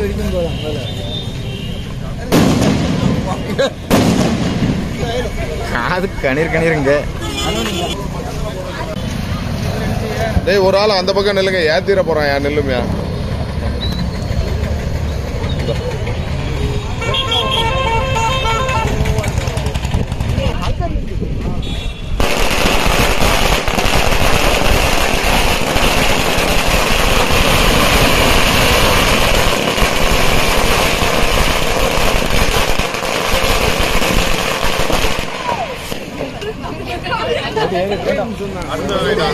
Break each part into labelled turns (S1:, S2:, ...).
S1: வெடிக்கும் போலாம் முதல்ல
S2: காது கணீர் கணீருங்க
S3: டேய் ஒரு ஆள் அந்த பக்கம் நில்லுங்க ஏத்திர போறான் ஏன் நில்லுமையா அடுத்த வேலைடா.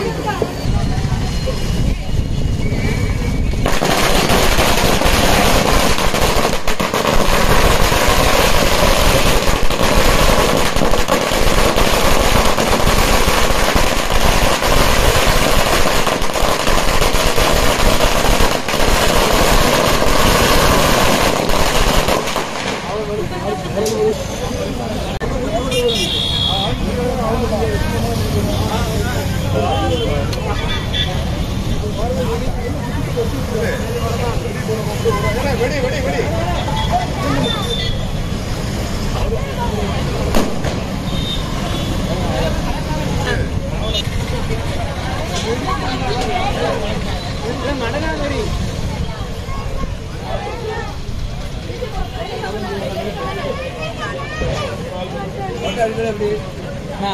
S1: ஆ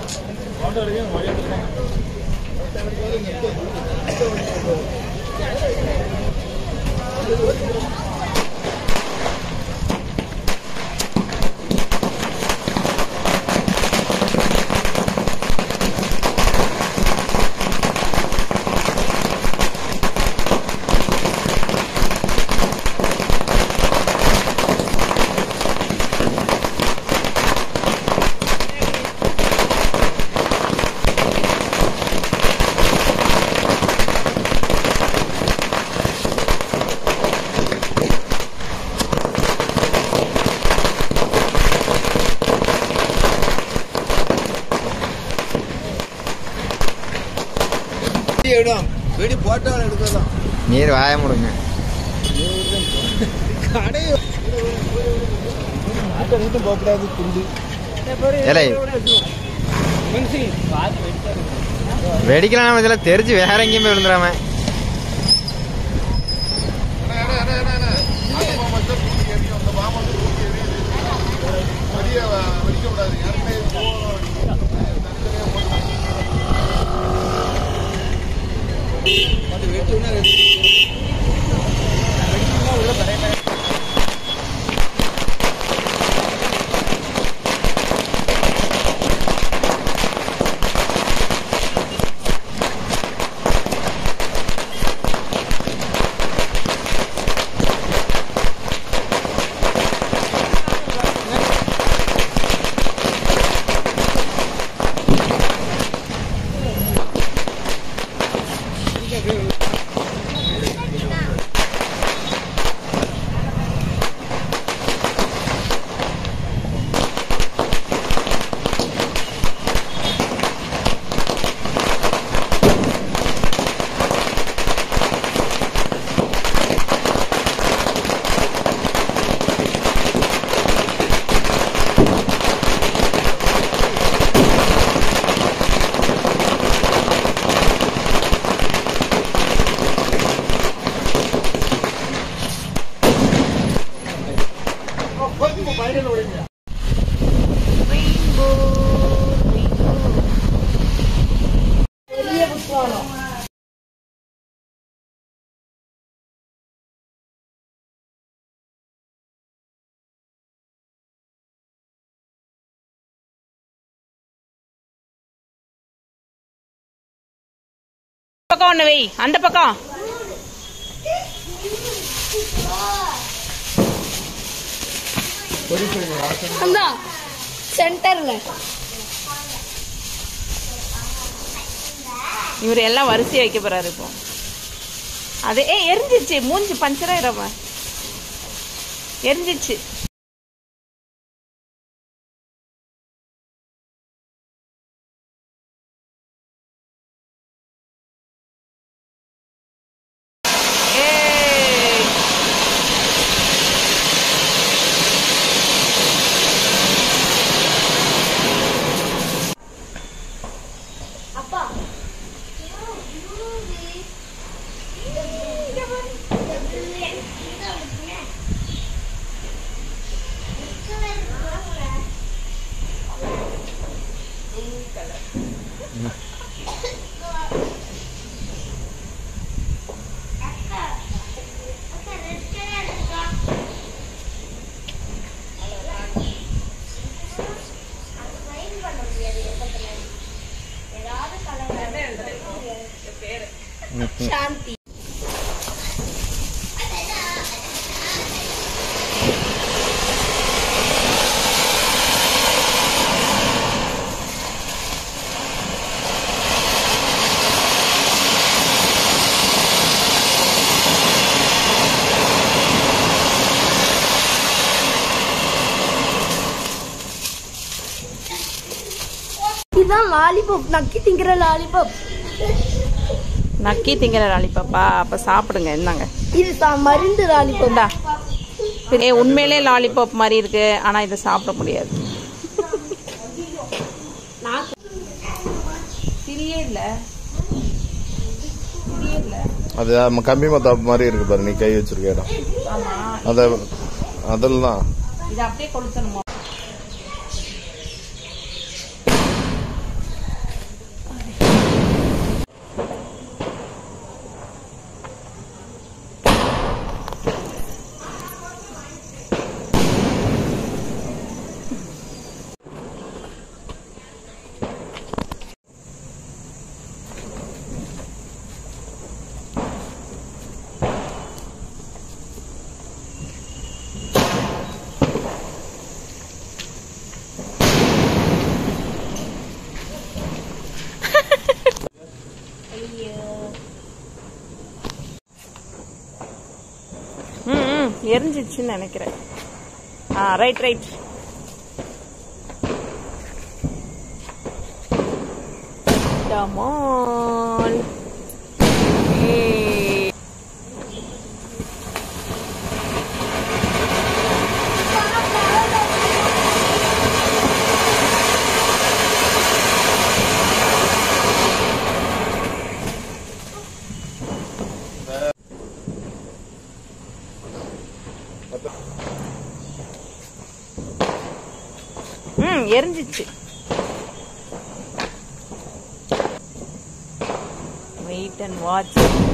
S4: இடம் வெடி போட்டால் எடுக்கலாம்
S2: நீர் வாய முடுங்க
S4: கடை ஆட்டை மட்டும் போகக்கூடாது துண்டு
S2: ஏலே
S1: மனுஷி பார்த்து வெடித்தாரு
S2: வெடிக்கலாம் இதில் தெரிஞ்சு வேற எங்கேயும் போய் விழுந்துடாம
S4: அது வெட்டுனா வெட்டு
S5: பக்கம் ஒண்ணு வை அந்த பக்கம்
S6: அந்த சென்டர்ல
S5: இவர் எல்லாம் வரிசையா வைக்க போறாரு இப்போ அது ஏ எரிஞ்சிச்சு மூஞ்சி பஞ்சர் ஆயிரமா எரிஞ்சிச்சு ஏய்.
S6: சாந்தி இதுதான் லாலிபாப் நக்கி திங்கிற லாலிபாப்
S5: நக்கி திங்கிற லாலிபாப்பா அப்ப சாப்பிடுங்க என்னங்க
S6: இது சா- மருந்து லாலிபாப்
S5: இந்தா ஏ உண்மையிலே லாலிபாப் மாதிரி இருக்கு ஆனா இதை சாப்பிட முடியாது சிரியே இல்ல சிரியே இல்ல
S3: அது நம்ம கம்பி மத்தாப்பு மாதிரி இருக்கு பாரு நீ கை வச்சிருக்க இடம்
S5: ஆமா
S3: அத அதெல்லாம்
S5: இதை அப்படியே கொளுத்தணுமா ம் ம், எரிஞ்சிச்சுன்னு நினைக்கிறேன் ஆ ரைட் ரைட் டமால் ஏய் ம் எரிஞ்சிச்சு வெயிட் அண்ட் வாட்ச்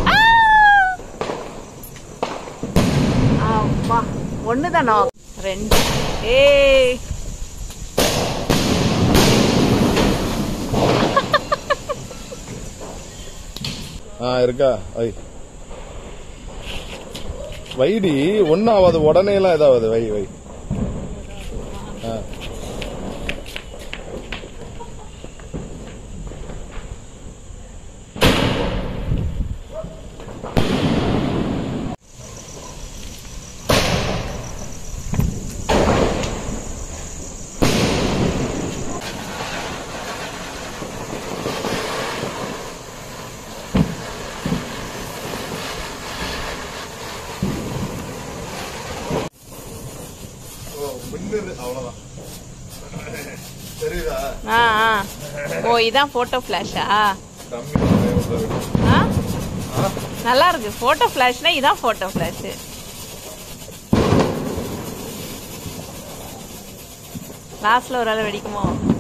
S5: அப்பா ஒண்ணுதானா ரெண்டு ஏய்
S3: ஆ இருக்கா வை வைடி ஒன்னாவது உடனே எல்லாம் இதாவது வை வை ஆ. ஓ, மின்னுது, அவ்வளவுதான் தெரியுதா
S5: ஆ ஆ ஓ இதான் போட்டோ ஃபிளாஷா
S3: கம்மி பண்ணவே உள்ளது.
S5: ஆ
S3: ஆ?
S5: நல்லா இருக்கு போட்டோ ஃபிளாஷ்னா இதான் போட்டோ ஃபிளாஷ் லாஸ்ட்ல ஒரு வேலை வெடிக்குமோ